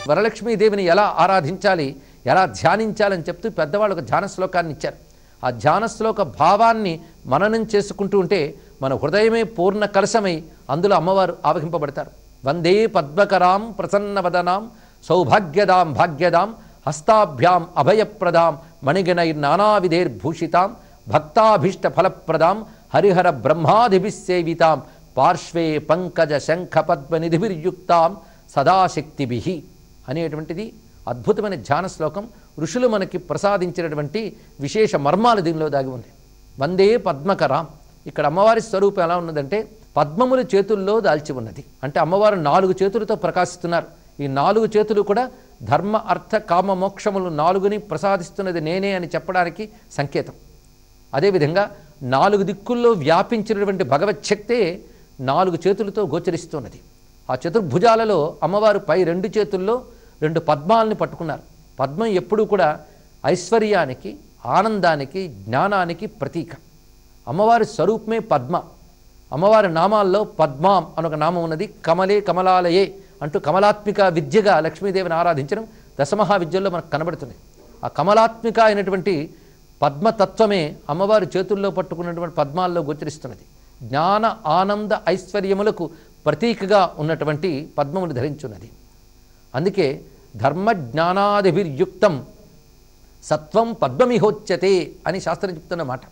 వరలక్ష్మీదేవిని ఎలా ఆరాధించాలి ఎలా ధ్యానించాలని చెప్తూ పెద్దవాళ్ళు ఒక ధ్యాన శ్లోకాన్ని ఇచ్చారు ఆ ధ్యాన శ్లోక భావాన్ని మననం చేసుకుంటూ ఉంటే మన హృదయమే పూర్ణ కలశమై అందులో అమ్మవారు ఆవహింపబడతారు వందే పద్మకరాం ప్రసన్నవదనాం సౌభాగ్యదాం భాగ్యదాం హస్తాభ్యాం అభయప్రదాం మణిగణైర్నానావిధైర్భూషితాం భక్తాభీష్ట ఫలప్రదాం హరిహర బ్రహ్మాదిభిసేవితాం పార్శ్వే పంకజ శంఖ పద్మనిధిభిర్యుక్తాం సదాశక్తిభి అనేటువంటిది అద్భుతమైన ధ్యాన శ్లోకం ఋషులు మనకి ప్రసాదించినటువంటి విశేష మర్మాలు దీనిలో దాగి ఉంది వందే పద్మకరాం ఇక్కడ అమ్మవారి స్వరూపం ఎలా ఉన్నదంటే పద్మములు చేతుల్లో దాల్చి ఉన్నది అంటే అమ్మవారు నాలుగు చేతులతో ప్రకాశిస్తున్నారు ఈ నాలుగు చేతులు కూడా ధర్మ అర్థ కామ మోక్షములు నాలుగుని ప్రసాదిస్తున్నది నేనే అని చెప్పడానికి సంకేతం అదేవిధంగా నాలుగు దిక్కుల్లో వ్యాపించినటువంటి భగవచ్ఛక్తే నాలుగు చేతులతో గోచరిస్తున్నది ఆ చతుర్భుజాలలో అమ్మవారు పై రెండు చేతుల్లో రెండు పద్మాలని పట్టుకున్నారు పద్మం ఎప్పుడూ కూడా ఐశ్వర్యానికి ఆనందానికి జ్ఞానానికి ప్రతీక అమ్మవారి స్వరూపమే పద్మ అమ్మవారి నామాల్లో పద్మాం అనొక నామం ఉన్నది కమలే కమలాలయే అంటూ కమలాత్మిక విద్యగా లక్ష్మీదేవిని ఆరాధించడం దశమహా విద్యల్లో మనకు కనబడుతుంది ఆ కమలాత్మిక అయినటువంటి పద్మతత్వమే అమ్మవారి చేతుల్లో పట్టుకున్నటువంటి పద్మాల్లో గోచరిస్తున్నది జ్ఞాన ఆనంద ఐశ్వర్యములకు ప్రతీకగా ఉన్నటువంటి పద్మములు ధరించున్నది అందుకే ధర్మ జ్ఞానాదిభిర్యుక్తం సత్వం పద్మమిహోచ్యతే అని శాస్త్రం చెప్తున్న మాట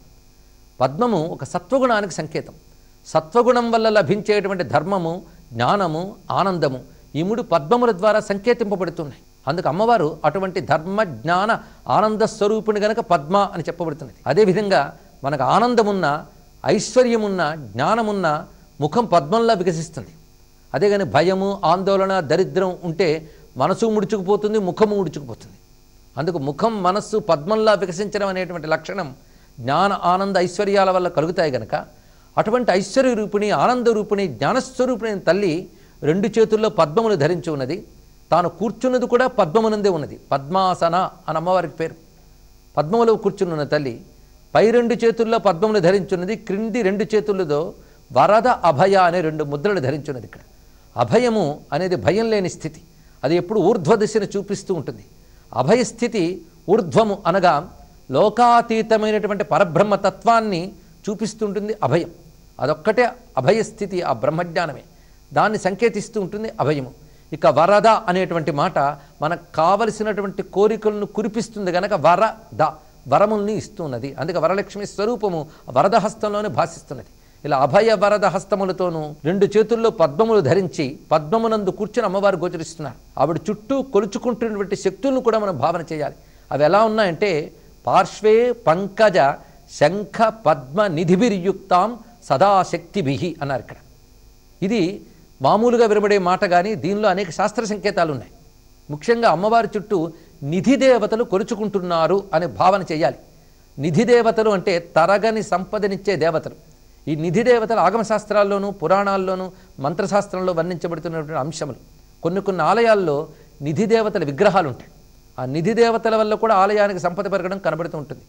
పద్మము ఒక సత్వగుణానికి సంకేతం సత్వగుణం వల్ల లభించేటువంటి ధర్మము జ్ఞానము ఆనందము ఈ మూడు పద్మముల ద్వారా సంకేతింపబడుతున్నాయి అందుకు అమ్మవారు అటువంటి ధర్మ జ్ఞాన ఆనంద స్వరూపుని గనక పద్మ అని చెప్పబడుతున్నది అదేవిధంగా మనకు ఆనందమున్న ఐశ్వర్యమున్న జ్ఞానమున్న ముఖం పద్మంలా వికసిస్తుంది అదే కానీ భయము ఆందోళన దరిద్రం ఉంటే మనసు ముడుచుకుపోతుంది ముఖము ముడుచుకుపోతుంది అందుకు ముఖం మనస్సు పద్మంలా వికసించడం అనేటువంటి లక్షణం జ్ఞాన ఆనంద ఐశ్వర్యాల వల్ల కలుగుతాయి గనక అటువంటి ఐశ్వర్య రూపిణి ఆనంద రూపిణి జ్ఞానస్వరూపిణి తల్లి రెండు చేతుల్లో పద్మములు ధరించి ఉన్నది తాను కూర్చున్నది కూడా పద్మమునందే ఉన్నది పద్మాసన అని అమ్మవారికి పేరు పద్మములో కూర్చున్న తల్లి పై రెండు చేతుల్లో పద్మములు ధరించున్నది క్రింది రెండు చేతులతో వరద అభయ అనే రెండు ముద్రలు ధరించున్నది ఇక్కడ అభయము అనేది భయం లేని స్థితి అది ఎప్పుడు ఊర్ధ్వదశను చూపిస్తూ ఉంటుంది అభయస్థితి ఊర్ధ్వము అనగా లోకాతీతమైనటువంటి పరబ్రహ్మ తత్వాన్ని చూపిస్తుంటుంది అభయం అదొక్కటే అభయస్థితి ఆ బ్రహ్మజ్ఞానమే దాన్ని సంకేతిస్తూ ఉంటుంది అభయము ఇక వరద అనేటువంటి మాట మనకు కావలసినటువంటి కోరికలను కురిపిస్తుంది గనక వరద వరముల్ని ఇస్తున్నది అందుకే వరలక్ష్మి స్వరూపము వరద హస్తంలోనే భాషిస్తున్నది ఇలా అభయ వరద హస్తములతోనూ రెండు చేతుల్లో పద్మములు ధరించి పద్మమునందు కూర్చుని అమ్మవారు గోచరిస్తున్నారు ఆవిడ చుట్టూ కొలుచుకుంటున్నటువంటి శక్తులను కూడా మనం భావన చేయాలి అవి ఎలా ఉన్నాయంటే పార్శ్వే పంకజ శంఖ పద్మ నిధిభిర్యుక్తాం సదాశక్తిభి అన్నారు ఇక్కడ ఇది మామూలుగా వినబడే మాట కానీ దీనిలో అనేక శాస్త్ర సంకేతాలు ఉన్నాయి ముఖ్యంగా అమ్మవారి చుట్టూ నిధి దేవతలు కొలుచుకుంటున్నారు అనే భావన చేయాలి నిధి దేవతలు అంటే తరగని సంపదనిచ్చే దేవతలు ఈ నిధి దేవతలు ఆగమశాస్త్రాల్లోనూ పురాణాల్లోనూ మంత్రశాస్త్రంలో వర్ణించబడుతున్నటువంటి అంశములు కొన్ని కొన్ని ఆలయాల్లో నిధి దేవతల విగ్రహాలు ఉంటాయి ఆ నిధి దేవతల వల్ల కూడా ఆలయానికి సంపద పెరగడం కనబడుతూ ఉంటుంది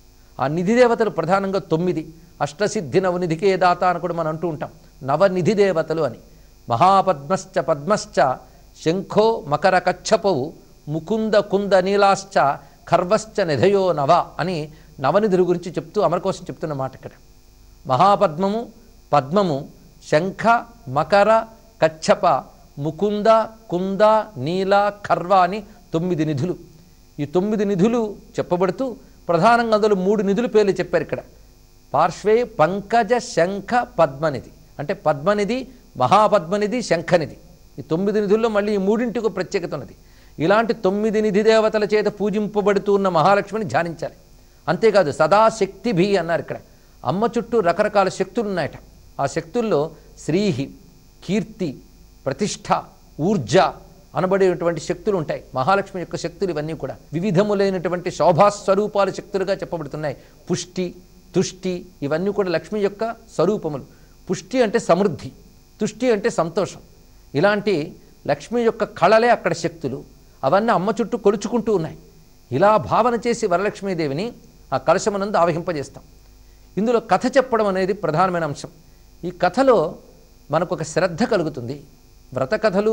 ఆ నిధి దేవతలు ప్రధానంగా తొమ్మిది అష్టసిద్ధి నవనిధికే దాత అని కూడా మనం అంటూ ఉంటాం నవనిధి దేవతలు అని మహాపద్మశ్చ పద్మశ్చ శంఖో మకర కచ్చపవు ముకుంద కుంద నీలాశ్చ ఖర్వశ్చ నిధయో నవ అని నవనిధుల గురించి చెప్తూ అమరకోసం చెప్తున్న మాట ఇక్కడ మహాపద్మము పద్మము శంఖ మకర కచ్చప ముకుంద కుంద నీల ఖర్వ అని తొమ్మిది నిధులు ఈ తొమ్మిది నిధులు చెప్పబడుతూ ప్రధానంగా అందులో మూడు నిధుల పేర్లు చెప్పారు ఇక్కడ పార్శ్వే పంకజ శంఖ పద్మనిధి అంటే పద్మనిధి మహాపద్మనిధి శంఖనిధి ఈ తొమ్మిది నిధుల్లో మళ్ళీ ఈ మూడింటికి ఒక ప్రత్యేకత ఉన్నది ఇలాంటి తొమ్మిది నిధి దేవతల చేత పూజింపబడుతూ ఉన్న మహాలక్ష్మిని ధ్యానించాలి అంతేకాదు సదాశక్తిభి అన్నారు ఇక్కడ అమ్మ చుట్టూ రకరకాల శక్తులు ఉన్నాయట ఆ శక్తుల్లో శ్రీహి కీర్తి ప్రతిష్ట ఊర్జ అనబడేటువంటి శక్తులు ఉంటాయి మహాలక్ష్మి యొక్క శక్తులు ఇవన్నీ కూడా వివిధములైనటువంటి శోభాస్వరూపాల శక్తులుగా చెప్పబడుతున్నాయి పుష్టి తుష్టి ఇవన్నీ కూడా లక్ష్మి యొక్క స్వరూపములు పుష్టి అంటే సమృద్ధి తుష్టి అంటే సంతోషం ఇలాంటి లక్ష్మి యొక్క కళలే అక్కడ శక్తులు అవన్నీ అమ్మ చుట్టూ కొలుచుకుంటూ ఉన్నాయి ఇలా భావన చేసి వరలక్ష్మీదేవిని ఆ కలశమునందు ఆవహింపజేస్తాం ఇందులో కథ చెప్పడం అనేది ప్రధానమైన అంశం ఈ కథలో మనకు ఒక శ్రద్ధ కలుగుతుంది వ్రత కథలు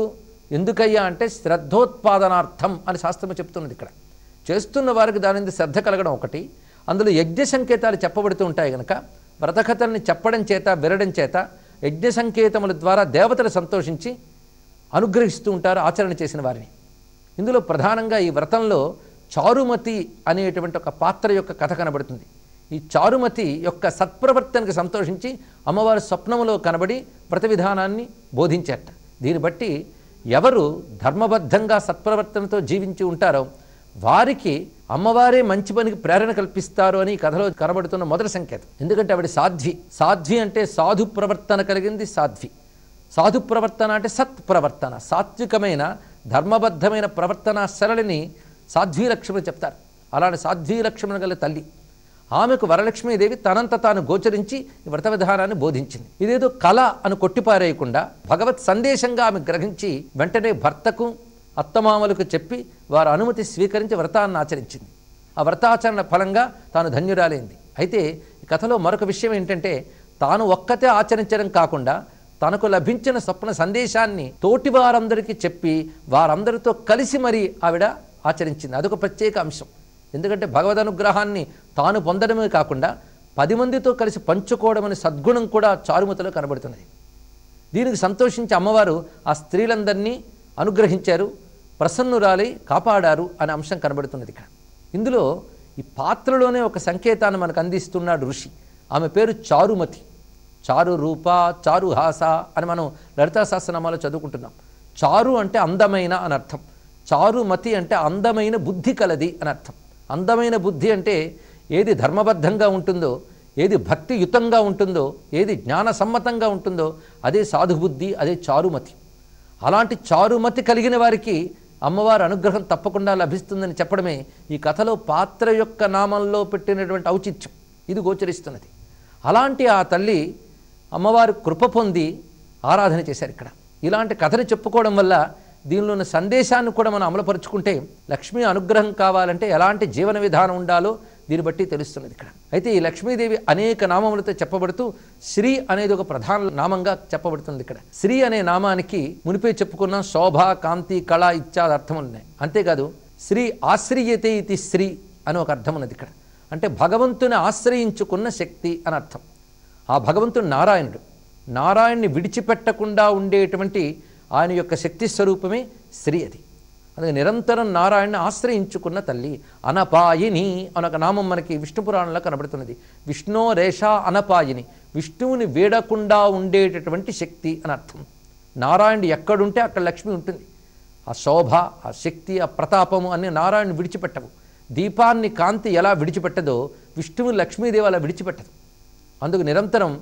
ఎందుకయ్యా అంటే శ్రద్ధోత్పాదనార్థం అని శాస్త్రం చెప్తున్నది ఇక్కడ చేస్తున్న వారికి దాని మీద శ్రద్ధ కలగడం ఒకటి అందులో యజ్ఞ సంకేతాలు చెప్పబడుతూ ఉంటాయి కనుక వ్రతకథల్ని చెప్పడం చేత వినడం చేత యజ్ఞ సంకేతముల ద్వారా దేవతలు సంతోషించి అనుగ్రహిస్తూ ఉంటారు ఆచరణ చేసిన వారిని ఇందులో ప్రధానంగా ఈ వ్రతంలో చారుమతి అనేటువంటి ఒక పాత్ర యొక్క కథ కనబడుతుంది ఈ చారుమతి యొక్క సత్ప్రవర్తనకు సంతోషించి అమ్మవారి స్వప్నములో కనబడి వ్రత విధానాన్ని బోధించేట దీన్ని బట్టి ఎవరు ధర్మబద్ధంగా సత్ప్రవర్తనతో జీవించి ఉంటారో వారికి అమ్మవారే మంచి పనికి ప్రేరణ కల్పిస్తారు అని ఈ కథలో కనబడుతున్న మొదటి సంకేతం ఎందుకంటే ఆవిడ సాధ్వి సాధ్వి అంటే సాధు ప్రవర్తన కలిగింది సాధ్వి సాధు ప్రవర్తన అంటే సత్ ప్రవర్తన సాత్వికమైన ధర్మబద్ధమైన ప్రవర్తన సరళిని సాధ్వీ లక్ష్మణులు చెప్తారు అలాంటి సాధ్వీ లక్ష్మణ గల తల్లి ఆమెకు వరలక్ష్మీదేవి తనంత తాను గోచరించి ఈ వ్రత విధానాన్ని బోధించింది ఇదేదో కళ అని కొట్టిపారేయకుండా భగవత్ సందేశంగా ఆమె గ్రహించి వెంటనే భర్తకు అత్తమామలకు చెప్పి వారి అనుమతి స్వీకరించి వ్రతాన్ని ఆచరించింది ఆ వ్రతాచరణ ఫలంగా తాను ధన్యురాలైంది అయితే ఈ కథలో మరొక విషయం ఏంటంటే తాను ఒక్కతే ఆచరించడం కాకుండా తనకు లభించిన స్వప్న సందేశాన్ని తోటి వారందరికీ చెప్పి వారందరితో కలిసి మరి ఆవిడ ఆచరించింది అదొక ప్రత్యేక అంశం ఎందుకంటే భగవద్ అనుగ్రహాన్ని తాను పొందడమే కాకుండా పది మందితో కలిసి పంచుకోవడం అనే సద్గుణం కూడా చారుమతిలో కనబడుతున్నది దీనికి సంతోషించి అమ్మవారు ఆ స్త్రీలందరినీ అనుగ్రహించారు ప్రసన్నురాలి కాపాడారు అనే అంశం కనబడుతున్నది ఇక్కడ ఇందులో ఈ పాత్రలోనే ఒక సంకేతాన్ని మనకు అందిస్తున్నాడు ఋషి ఆమె పేరు చారుమతి చారు రూప చారు హాస అని మనం లలితా సహస్రనామాలో చదువుకుంటున్నాం చారు అంటే అందమైన అని అర్థం చారుమతి అంటే అందమైన బుద్ధి కలది అని అర్థం అందమైన బుద్ధి అంటే ఏది ధర్మబద్ధంగా ఉంటుందో ఏది భక్తియుతంగా ఉంటుందో ఏది జ్ఞానసమ్మతంగా ఉంటుందో అదే సాధుబుద్ధి అదే చారుమతి అలాంటి చారుమతి కలిగిన వారికి అమ్మవారి అనుగ్రహం తప్పకుండా లభిస్తుందని చెప్పడమే ఈ కథలో పాత్ర యొక్క నామంలో పెట్టినటువంటి ఔచిత్యం ఇది గోచరిస్తున్నది అలాంటి ఆ తల్లి అమ్మవారి కృప పొంది ఆరాధన చేశారు ఇక్కడ ఇలాంటి కథని చెప్పుకోవడం వల్ల దీనిలో ఉన్న సందేశాన్ని కూడా మనం అమలుపరుచుకుంటే లక్ష్మీ అనుగ్రహం కావాలంటే ఎలాంటి జీవన విధానం ఉండాలో దీన్ని బట్టి తెలుస్తున్నది ఇక్కడ అయితే ఈ లక్ష్మీదేవి అనేక నామములతో చెప్పబడుతూ శ్రీ అనేది ఒక ప్రధాన నామంగా చెప్పబడుతుంది ఇక్కడ శ్రీ అనే నామానికి మునిపే చెప్పుకున్న శోభ కాంతి కళ ఇత్యాది అర్థం ఉన్నాయి అంతేకాదు శ్రీ ఆశ్రయతే ఇది శ్రీ అని ఒక అర్థం ఉన్నది ఇక్కడ అంటే భగవంతుని ఆశ్రయించుకున్న శక్తి అని అర్థం ఆ భగవంతుడు నారాయణుడు నారాయణ్ణి విడిచిపెట్టకుండా ఉండేటువంటి ఆయన యొక్క శక్తి స్వరూపమే శ్రీ అది అందుకే నిరంతరం నారాయణని ఆశ్రయించుకున్న తల్లి అనపాయిని అనొక నామం మనకి విష్ణు పురాణంలో కనబడుతున్నది విష్ణో రేష అనపాయిని విష్ణువుని వీడకుండా ఉండేటటువంటి శక్తి అని అర్థం నారాయణుడు ఎక్కడుంటే అక్కడ లక్ష్మి ఉంటుంది ఆ శోభ ఆ శక్తి ఆ ప్రతాపము అన్ని నారాయణుని విడిచిపెట్టవు దీపాన్ని కాంతి ఎలా విడిచిపెట్టదో విష్ణువు లక్ష్మీదేవి అలా విడిచిపెట్టదు అందుకు నిరంతరం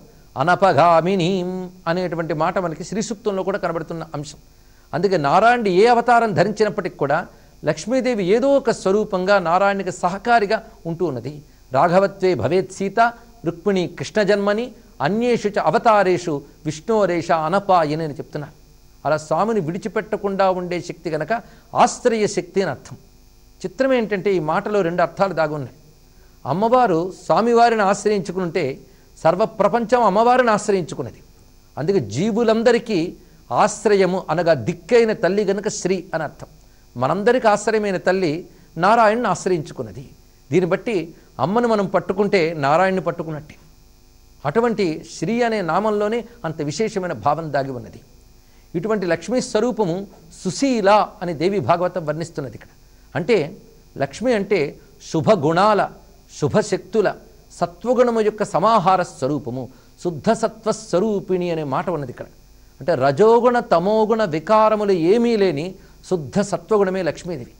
అనపగామినీం అనేటువంటి మాట మనకి శ్రీసూక్తంలో కూడా కనబడుతున్న అంశం అందుకే నారాయణుడు ఏ అవతారం ధరించినప్పటికి కూడా లక్ష్మీదేవి ఏదో ఒక స్వరూపంగా నారాయణునికి సహకారిగా ఉంటూ ఉన్నది రాఘవత్వే భవేత్ సీత రుక్మిణి కృష్ణ జన్మని అన్యేషు చ అవతారేషు విష్ణోరేష అనపాయని అని చెప్తున్నారు అలా స్వామిని విడిచిపెట్టకుండా ఉండే శక్తి గనక ఆశ్రయ శక్తి అని అర్థం చిత్రం ఏంటంటే ఈ మాటలో రెండు అర్థాలు దాగున్నాయి అమ్మవారు స్వామివారిని ఆశ్రయించుకుంటే సర్వప్రపంచం అమ్మవారిని ఆశ్రయించుకున్నది అందుకే జీవులందరికీ ఆశ్రయము అనగా దిక్కైన తల్లి గనుక శ్రీ అని అర్థం మనందరికీ ఆశ్రయమైన తల్లి నారాయణ్ని ఆశ్రయించుకున్నది దీన్ని బట్టి అమ్మను మనం పట్టుకుంటే నారాయణ్ని పట్టుకున్నట్టే అటువంటి శ్రీ అనే నామంలోనే అంత విశేషమైన భావం దాగి ఉన్నది ఇటువంటి లక్ష్మీ స్వరూపము సుశీల అని దేవి భాగవతం వర్ణిస్తున్నది ఇక్కడ అంటే లక్ష్మి అంటే శుభగుణాల శుభశక్తుల సత్వగుణము యొక్క సమాహార స్వరూపము శుద్ధ సత్వ స్వరూపిణి అనే మాట ఉన్నది ఇక్కడ అంటే రజోగుణ తమోగుణ వికారములు ఏమీ లేని శుద్ధ సత్వగుణమే లక్ష్మీదేవి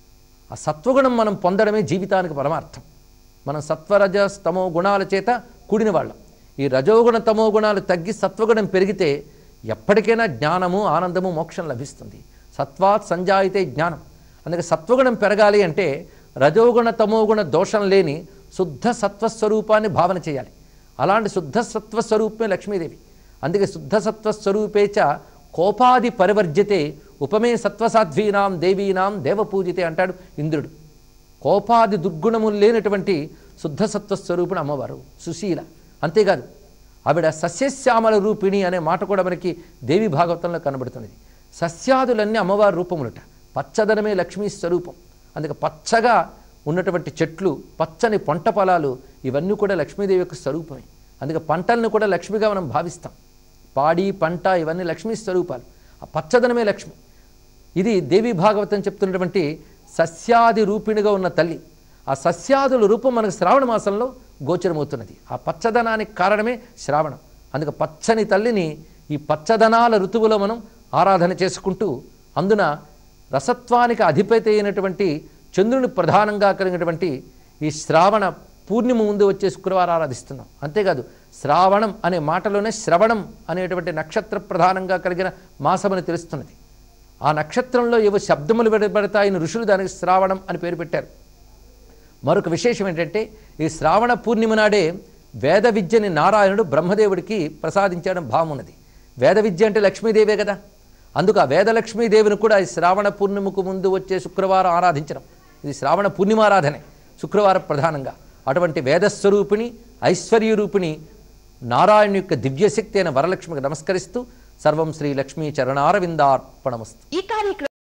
ఆ సత్వగుణం మనం పొందడమే జీవితానికి పరమార్థం మనం సత్వరజ తమో గుణాల చేత కూడిన వాళ్ళం ఈ రజోగుణ తమో గుణాలు తగ్గి సత్వగుణం పెరిగితే ఎప్పటికైనా జ్ఞానము ఆనందము మోక్షం లభిస్తుంది సత్వాత్ సంజాయితే జ్ఞానం అందుకే సత్వగుణం పెరగాలి అంటే రజోగుణ తమోగుణ దోషం లేని శుద్ధ సత్వస్వరూపాన్ని భావన చేయాలి అలాంటి శుద్ధ సత్వస్వరూపమే లక్ష్మీదేవి అందుకే శుద్ధ సత్వస్వరూపేచ కోపాది పరివర్జ్యతే ఉపమే సత్వసాధ్వీనాం దేవీనాం దేవపూజితే అంటాడు ఇంద్రుడు కోపాది దుర్గుణములు లేనటువంటి శుద్ధ సత్వస్వరూపుడు అమ్మవారు సుశీల అంతేకాదు ఆవిడ సస్యశ్యామల రూపిణి అనే మాట కూడా మనకి దేవి భాగవతంలో కనబడుతున్నది సస్యాదులన్నీ అమ్మవారి రూపములట పచ్చదనమే లక్ష్మీ స్వరూపం అందుకే పచ్చగా ఉన్నటువంటి చెట్లు పచ్చని పంట పొలాలు ఇవన్నీ కూడా లక్ష్మీదేవి యొక్క స్వరూపమే అందుకే పంటలను కూడా లక్ష్మిగా మనం భావిస్తాం పాడి పంట ఇవన్నీ లక్ష్మీ స్వరూపాలు ఆ పచ్చదనమే లక్ష్మి ఇది దేవి భాగవతం చెప్తున్నటువంటి సస్యాది రూపిణిగా ఉన్న తల్లి ఆ సస్యాదుల రూపం మనకు శ్రావణ మాసంలో గోచరమవుతున్నది ఆ పచ్చదనానికి కారణమే శ్రావణం అందుకే పచ్చని తల్లిని ఈ పచ్చదనాల ఋతువులో మనం ఆరాధన చేసుకుంటూ అందున రసత్వానికి అధిపతి అయినటువంటి చంద్రుని ప్రధానంగా కలిగినటువంటి ఈ శ్రావణ పూర్ణిమ ముందు వచ్చే శుక్రవారం ఆరాధిస్తున్నాం అంతేకాదు శ్రావణం అనే మాటలోనే శ్రవణం అనేటువంటి నక్షత్ర ప్రధానంగా కలిగిన మాసమని తెలుస్తున్నది ఆ నక్షత్రంలో ఏవో శబ్దములు విడబడతాయని ఋషులు దానికి శ్రావణం అని పేరు పెట్టారు మరొక విశేషం ఏంటంటే ఈ శ్రావణ పూర్ణిమ నాడే వేద విద్యని నారాయణుడు బ్రహ్మదేవుడికి ప్రసాదించడం భావం ఉన్నది వేద విద్య అంటే లక్ష్మీదేవే కదా అందుకు ఆ వేదలక్ష్మీదేవిని కూడా ఈ శ్రావణ పూర్ణిమకు ముందు వచ్చే శుక్రవారం ఆరాధించడం ఇది శ్రావణ పూర్ణిమారాధనే శుక్రవారం ప్రధానంగా అటువంటి వేదస్వరూపిణి ఐశ్వర్యరూపిణి నారాయణ యొక్క దివ్యశక్తి అయిన వరలక్ష్మికి నమస్కరిస్తూ సర్వం శ్రీ లక్ష్మీ చరణారవిందార్పణమస్తు ఈ కార్యక్రమం